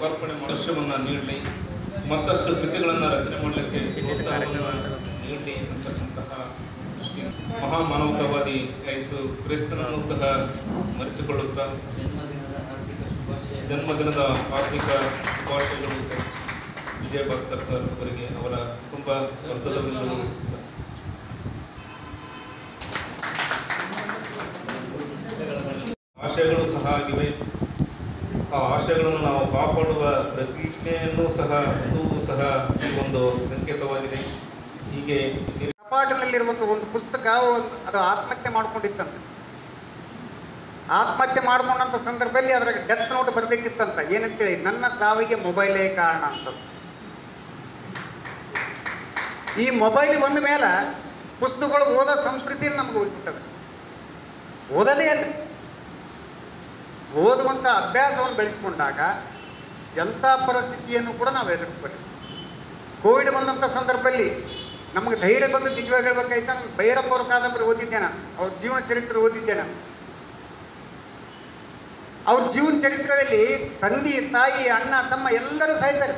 ಲೋಕಾರ್ಪಣೆ ವರ್ಷವನ್ನು ನೀಡಲಿ ಮತ್ತಷ್ಟು ಕೃತಿಗಳನ್ನು ರಚನೆ ಮಾಡಲಿಕ್ಕೆ ಪ್ರೋತ್ಸಾಹವನ್ನು ನೀಡಲಿ ಅಂತಕ್ಕಂತಹ ದೃಷ್ಟಿ ಮಹಾಮಾನವತಾವಾದಿ ಯೇಸು ಕ್ರಿಸ್ತನನ್ನು ಸಹ ಸ್ಮರಿಸಿಕೊಳ್ಳುತ್ತಾ ಜನ್ಮದಿನದ ಹಾರ್ದಿಕ ಶುಭಾಶಯ ಜನ್ಮದಿನದ ಆರ್ಥಿಕ ಶುಭಾಶಯಗಳು ವಿಜಯ ಭಾಸ್ಕರ್ ಸರ್ ಅವರಿಗೆ ಅವರ ಕುಟುಂಬ ವರ್ಗದವರಿಗೂ ಸಹ ಆಶಯಗಳು ಸಹ ಆಗಿವೆ ಆ ಆಶಯಗಳನ್ನು ನಾವು ಕಾಪಾಡುವ ಪ್ರತಿಜ್ಞೆಯನ್ನು ಸಹ ಅದು ಸಹ ಈ ಒಂದು ಸಂಕೇತವಾಗಿದೆ ಹೀಗೆ ಈ ಕಪಾಟಿನಲ್ಲಿರುವಂಥ ಒಂದು ಪುಸ್ತಕ ಒಂದು ಅದು ಆತ್ಮಹತ್ಯೆ ಮಾಡ್ಕೊಂಡಿತ್ತಂತೆ ಆತ್ಮಹತ್ಯೆ ಮಾಡ್ಕೊಂಡಂಥ ಸಂದರ್ಭದಲ್ಲಿ ಅದ್ರಾಗ ಡೆತ್ ನೋಟ್ ಬರಬೇಕಿತ್ತಂತ ಏನಂತೇಳಿ ನನ್ನ ಸಾವಿಗೆ ಮೊಬೈಲೇ ಕಾರಣ ಅಂತ ಈ ಮೊಬೈಲ್ ಬಂದ ಮೇಲೆ ಪುಸ್ತಕಗಳು ಓದೋ ಸಂಸ್ಕೃತಿ ನಮ್ಗೆ ಹೋಗ್ಬಿಟ್ಟದೆ ಓದೋದೇ ಅಲ್ಲ ಓದುವಂಥ ಅಭ್ಯಾಸವನ್ನು ಬೆಳೆಸ್ಕೊಂಡಾಗ ಎಂಥ ಪರಿಸ್ಥಿತಿಯನ್ನು ಕೂಡ ನಾವು ಎದುರಿಸ್ಬೇಕು ಕೋವಿಡ್ ಬಂದಂಥ ಸಂದರ್ಭದಲ್ಲಿ ನಮಗೆ ಧೈರ್ಯ ಬಂದು ನಿಜವಾಗಿ ಹೇಳ್ಬೇಕಾಯ್ತು ನಾನು ಭೈರಪ್ಪ ಅವ್ರ ಕಾದಂಬರಿ ಓದಿದ್ದೆ ನಾನು ಅವ್ರ ಜೀವನ ಚರಿತ್ರೆ ಓದಿದ್ದೆ ನಾನು ಅವ್ರ ಜೀವನ ಚರಿತ್ರೆಯಲ್ಲಿ ತಂದೆ ತಾಯಿ ಅಣ್ಣ ತಮ್ಮ ಎಲ್ಲರೂ ಸಾಯ್ತಾರೆ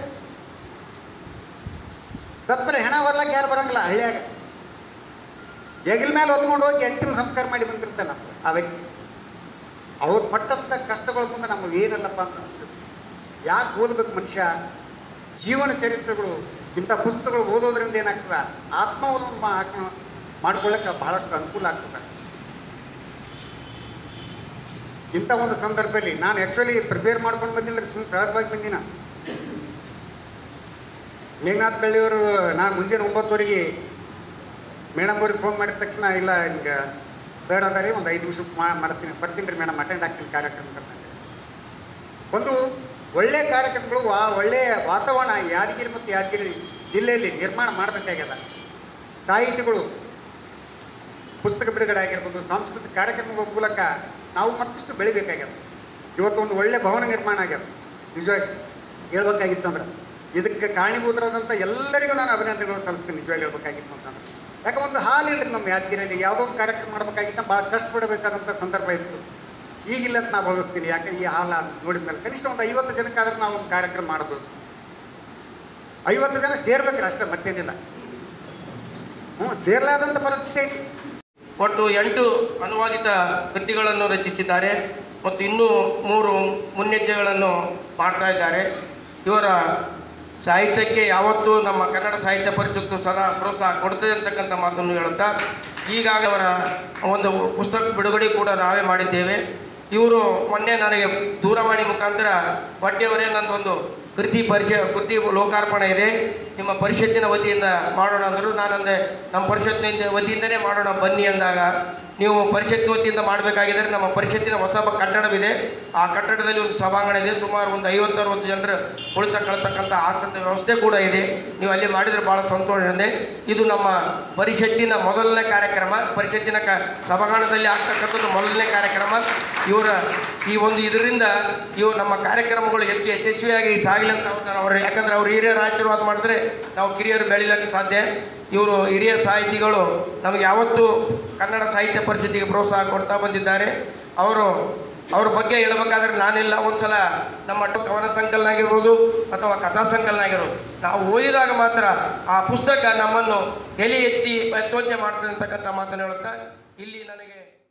ಸತ್ರ ಹೆಣ ಬರ್ಲಕ್ಕೆ ಯಾರು ಬರಂಗಿಲ್ಲ ಹಳ್ಳಿಯಾಗ ಹೆಗಲ ಮೇಲೆ ಹೊತ್ಕೊಂಡು ಹೋಗಿ ಅಂತಿಮ ಸಂಸ್ಕಾರ ಮಾಡಿ ಬಂದಿರ್ತಾನೆ ಆ ವ್ಯಕ್ತಿ ಅವ್ರು ಪಟ್ಟಂಥ ಕಷ್ಟಗಳು ಬಂದು ನಮಗೆ ಏನಲ್ಲಪ್ಪ ಅಂತ ಅನಿಸ್ತದೆ ಯಾಕೆ ಓದಬೇಕು ಮನುಷ್ಯ ಜೀವನ ಚರಿತ್ರೆಗಳು ಇಂಥ ಪುಸ್ತಕಗಳು ಓದೋದ್ರಿಂದ ಏನಾಗ್ತದೆ ಆತ್ಮಾವಲಂಬನ ಮಾಡ್ಕೊಳ್ಳೋಕೆ ಬಹಳಷ್ಟು ಅನುಕೂಲ ಆಗ್ತದೆ ಇಂಥ ಒಂದು ಸಂದರ್ಭದಲ್ಲಿ ನಾನು ಆ್ಯಕ್ಚುಲಿ ಪ್ರಿಪೇರ್ ಮಾಡ್ಕೊಂಡು ಬಂದಿಲ್ಲ ಸುಮ್ಮನೆ ಸಹಜವಾಗಿ ಬಂದಿನ ಮೇಘನಾಥ್ ಬೆಳ್ಳಿಯವರು ನಾನು ಮುಂಜಾನೆ ಒಂಬತ್ತುವರೆಗೆ ಮೇಡಮ್ ಅವ್ರಿಗೆ ಫೋನ್ ಮಾಡಿದ ತಕ್ಷಣ ಇಲ್ಲ ಹಿಂಗೆ ಸರ್ ಅದಾರಿ ಒಂದು ಐದು ನಿಮಿಷ ಮಾ ಮಾಡಿಸ್ತೀನಿ ಬರ್ತೀನಿ ರೀ ಮೇಡಮ್ ಅಟೆಂಡ್ ಆಗ್ತೀನಿ ಕಾರ್ಯಕ್ರಮಕ್ಕೆ ಅಂತ. ಒಂದು ಒಳ್ಳೆಯ ಕಾರ್ಯಕ್ರಮಗಳು ಆ ಒಳ್ಳೆಯ ವಾತಾವರಣ ಯಾದಗಿರಿ ಮತ್ತು ಯಾದಗಿರಿ ಜಿಲ್ಲೆಯಲ್ಲಿ ನಿರ್ಮಾಣ ಮಾಡಬೇಕಾಗ್ಯದ ಸಾಹಿತಿಗಳು ಪುಸ್ತಕ ಬಿಡುಗಡೆ ಆಗಿರ್ಬೋದು ಸಾಂಸ್ಕೃತಿಕ ಕಾರ್ಯಕ್ರಮಗಳ ಮೂಲಕ ನಾವು ಮತ್ತಷ್ಟು ಬೆಳಿಬೇಕಾಗ್ಯದ ಇವತ್ತು ಒಂದು ಒಳ್ಳೆ ಭವನ ನಿರ್ಮಾಣ ಆಗ್ಯದ ನಿಜವಾಗಿ ಹೇಳ್ಬೇಕಾಗಿತ್ತು ಅಂದ್ರೆ ಇದಕ್ಕೆ ಕಾರಣೀಭೂತರಾದಂಥ ಎಲ್ಲರಿಗೂ ನಾನು ಅಭಿನಂದನೆಗಳು ಸಲ್ಲಿಸ್ತೀನಿ ನಿಜವಾಗಿ ಹೇಳ್ಬೇಕಾಗಿತ್ತು ಅಂತಂದ್ರೆ ಯಾಕೆ ಒಂದು ಹಾಲು ಇಲ್ರಿ ನಮ್ಮ ಯಾದಗಿರಿಯಲ್ಲಿ ಯಾವುದೋ ಒಂದು ಕಾರ್ಯಕ್ರಮ ಮಾಡಬೇಕಾಗಿತ್ತ ಭಾಳ ಕಷ್ಟಪಡಬೇಕಾದಂಥ ಸಂದರ್ಭ ಇತ್ತು ಈಗಿಲ್ಲ ಅಂತ ನಾನು ಭಾವಿಸ್ತೀನಿ ಯಾಕೆ ಈ ಹಾಲ ನೋಡಿದ ಮೇಲೆ ಕನಿಷ್ಠ ಒಂದು ಐವತ್ತು ಜನಕ್ಕಾದ್ರೆ ನಾವು ಒಂದು ಕಾರ್ಯಕ್ರಮ ಮಾಡ್ಬೋದು ಐವತ್ತು ಜನ ಸೇರ್ಬೇಕ್ರಿ ಅಷ್ಟೇ ಮತ್ತೇನಿಲ್ಲ ಹ್ಞೂ ಸೇರ್ಲಾದಂಥ ಪರಿಸ್ಥಿತಿ ಐತಿ ಒಟ್ಟು ಎಂಟು ಅನುವಾದಿತ ಕೃತಿಗಳನ್ನು ರಚಿಸಿದ್ದಾರೆ ಮತ್ತು ಇನ್ನೂ ಮೂರು ಮುನ್ನೆಜ್ಜೆಗಳನ್ನು ಮಾಡ್ತಾ ಇದ್ದಾರೆ ಇವರ ಸಾಹಿತ್ಯಕ್ಕೆ ಯಾವತ್ತೂ ನಮ್ಮ ಕನ್ನಡ ಸಾಹಿತ್ಯ ಪರಿಷತ್ತು ಸದಾ ಪ್ರೋತ್ಸಾಹ ಕೊಡ್ತದೆ ಅಂತಕ್ಕಂಥ ಮಾತನ್ನು ಹೇಳುತ್ತಾ ಈಗಾಗಲೇ ಅವರ ಒಂದು ಪುಸ್ತಕ ಬಿಡುಗಡೆ ಕೂಡ ನಾವೇ ಮಾಡಿದ್ದೇವೆ ಇವರು ಮೊನ್ನೆ ನನಗೆ ದೂರವಾಣಿ ಮುಖಾಂತರ ಹೊಟ್ಟೆಯವರೇ ನನ್ನದೊಂದು ಕೃತಿ ಪರಿಚಯ ಕೃತಿ ಲೋಕಾರ್ಪಣೆ ಇದೆ ನಿಮ್ಮ ಪರಿಷತ್ತಿನ ವತಿಯಿಂದ ಮಾಡೋಣ ಅಂದರು ನಾನಂದೆ ನಮ್ಮ ಪರಿಷತ್ತಿನ ವತಿಯಿಂದನೇ ಮಾಡೋಣ ಬನ್ನಿ ಅಂದಾಗ ನೀವು ಪರಿಷತ್ತಿನ ವತಿಯಿಂದ ಮಾಡಬೇಕಾಗಿದ್ದರೆ ನಮ್ಮ ಪರಿಷತ್ತಿನ ಹೊಸ ಬ- ಕಟ್ಟಡವಿದೆ ಆ ಕಟ್ಟಡದಲ್ಲಿ ಒಂದು ಸಭಾಂಗಣ ಇದೆ ಸುಮಾರು ಒಂದು ಐವತ್ತು ಅರವತ್ತು ಜನರು ಕುಳಿತಕ್ಕಂತಕ್ಕಂಥ ಆಸನದ ವ್ಯವಸ್ಥೆ ಕೂಡ ಇದೆ ನೀವು ಅಲ್ಲಿ ಮಾಡಿದರೆ ಭಾಳ ಸಂತೋಷ ಇದೆ ಇದು ನಮ್ಮ ಪರಿಷತ್ತಿನ ಮೊದಲನೇ ಕಾರ್ಯಕ್ರಮ ಪರಿಷತ್ತಿನ ಕ ಸಭಾಂಗಣದಲ್ಲಿ ಆಗ್ತಕ್ಕಂಥದ್ದು ಮೊದಲನೇ ಕಾರ್ಯಕ್ರಮ ಇವರ ಈ ಒಂದು ಇದರಿಂದ ಇವು ನಮ್ಮ ಕಾರ್ಯಕ್ರಮಗಳು ಹೆಚ್ಚು ಯಶಸ್ವಿಯಾಗಿ ಸಾಗಲಿ ಅಂತ ಅವ್ರು- ಅವರು ಯಾಕಂದ್ರೆ ಅವ್ರು ಹಿರಿಯರ ಆಶೀರ್ವಾದ ಮಾಡಿದ್ರೆ ನಾವು ಕಿರಿಯರು ಬೆಳಿಲಿಕ್ಕೆ ಸಾಧ್ಯ ಇವರು ಹಿರಿಯ ಸಾಹಿತಿಗಳು ನಮಗೆ ಯಾವತ್ತೂ ಕನ್ನಡ ಸಾಹಿತ್ಯ ಪರಿಷತ್ತಿಗೆ ಪ್ರೋತ್ಸಾಹ ಕೊಡ್ತಾ ಬಂದಿದ್ದಾರೆ ಅವರು ಅವ್ರ ಬಗ್ಗೆ ಹೇಳ್ಬೇಕಾದ್ರೆ ನಾನಿಲ್ಲ ಒಂದ್ಸಲ ನಮ್ಮ ಟ- ಕವನ ಸಂಕಲನ ಆಗಿರ್ಬೋದು ಅಥವಾ ಕಥಾ ಸಂಕಲನ ಆಗಿರ್ಬೋದು ನಾವು ಓದಿದಾಗ ಮಾತ್ರ ಆ ಪುಸ್ತಕ ನಮ್ಮನ್ನು ಎಲೆ ಎತ್ತಿ ಎತ್ತುವಂತೆ ಮಾಡ್ತದೆ ಅಂತಕ್ಕಂಥ ಮಾತನ್ನು ಹೇಳುತ್ತಾ ಇಲ್ಲಿ ನನಗೆ